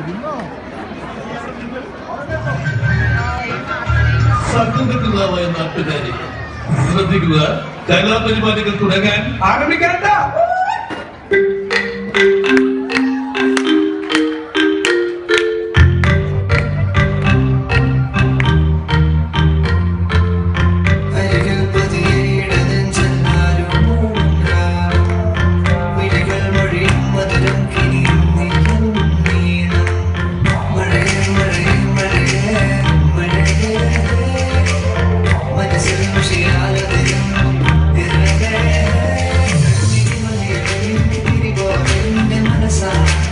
സത്യസന്ധമായ നാട്ടുകാരെ ശ്രദ്ധിക്കുക കലാപരിപാടികൾ തുടങ്ങാൻ ആരംഭിക്കാത്ത അരികിൽ പതിയേടതൻ ചെന്നാലും മൂന്നാം വിളികൾ മൊഴിയും മധുരം കിനിയും നീയും നീണം മഴയേ മഴയേ മഴയേ മഴയേ മനസ്സിൽ മുഷിയാലതിരും ഇറങ്ങേ തിരിപോലെ മനസ്സാ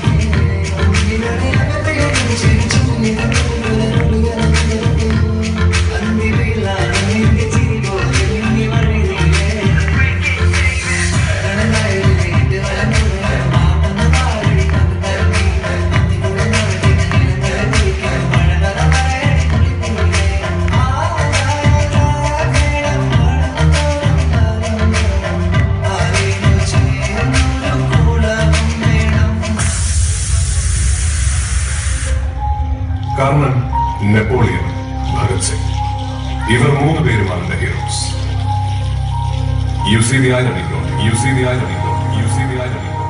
കർണൻ നെപ്പോളിയൻ ഭഗത് സിംഗ് ഇവർ മൂന്ന് പേരുമാണ് എന്റെ heroes you see the eye you see the eye you see the eye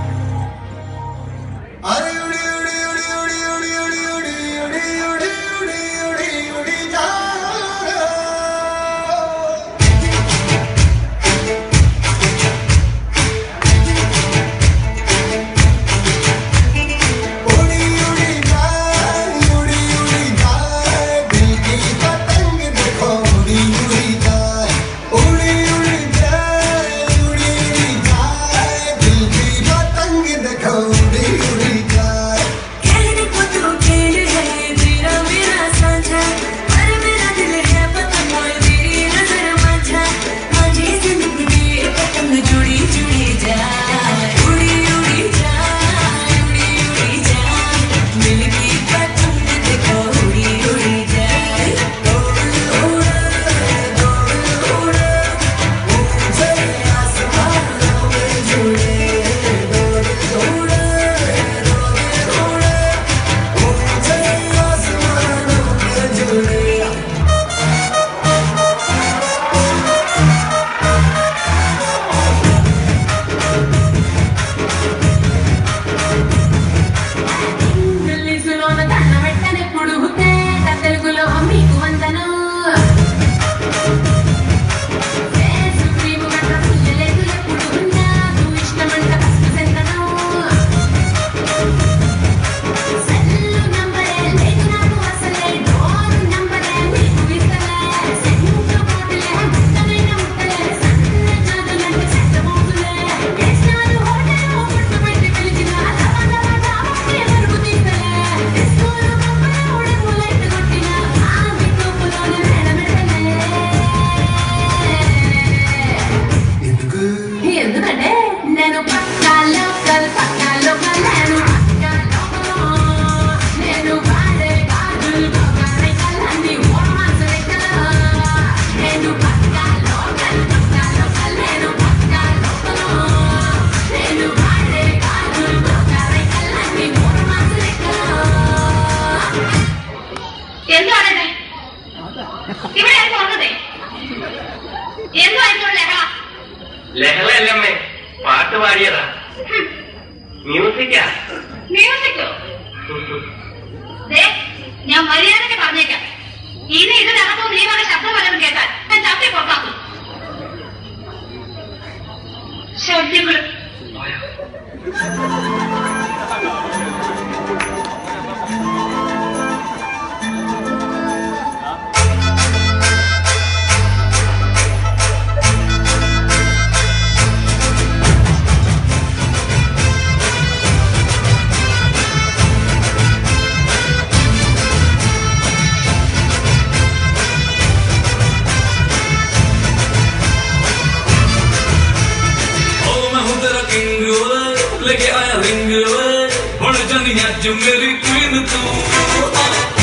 कहने को तो खेल है तेरा मेरा साझा पर मेरा दिल है पतंग और तेरी नजर माझा माझी जिंदगी पतंग जुड़ी जुड़ी जाए उड़ी उड़ी जाए उड़ी उड़ी जाए दिल की पतंग देखो उड़ी उड़ी जाए उड़ उड़ उड़ उड़ ऊंचे आसमानों में जुड़े दौड़ उड़ ఇంగ్లీషులోన దండ పెట్టనెప్పుడు తేట తెలుగులో మీకు వందనం ఫేసు క్రీము గట్ట పుయ్యలేదు ఎప్పుడు నాకు ఇష్టమంట ఫస్ట్ సెంతనం సెల్లు నంబరే లేదు నాకు అసలే డోర్ నంబరే మీకు ఇస్తలే సెంటు కోటలే ముట్టనైన ముట్టలే సన్న చదులంటే చెత్త మోతులే వేసినారు హోటల్ గుర్తు పెట్టి పిలిచిన దవ దవ దవ ఎవరు తీస్తలే స్కూలు పంపడే ఉడుకు లైట్ కొట్టిన ఆమె తోపులోనే మేడమెడలే ఎందుకంటే నేను పక్కా లోకల్ పక్కా లోకల్ నేను పక్కా లోకల్ నేను వాడే గాజులు గోగారే కళ్ళని ఓర్మాన్స్ లెక్కల నేను పక్కా లోకల్ పక్కా లోకల్ నేను పక్కా లోకల్ నేను వాడే గాజులు గోగారే కళ్ళని ఓర్మాన్స్ లెక్కల എന്താണ് ഇവിടെ ആർക്കും വന്നതേ എന്തായിരുന്നു ലഹള ലഹളയല്ലമ്മേ പാട്ട് പാടിയതാ മ്യൂസിക്കാ മ്യൂസിക്കോ ദേ, ഞാൻ മര്യാദയ്ക്ക് പറഞ്ഞേക്കാം ഇനി ഇതിനകത്തു നീ പറഞ്ഞ ശബ്ദം വല്ലതും കേട്ടാൽ ഞാൻ ചപ്പി പുറത്താക്കും ശബ്ദങ്ങൾ ओ मैं हूँ तेरा किंग ओए लेके आया रिंग ओए बड़ जानी आज मेरी क्वीन तू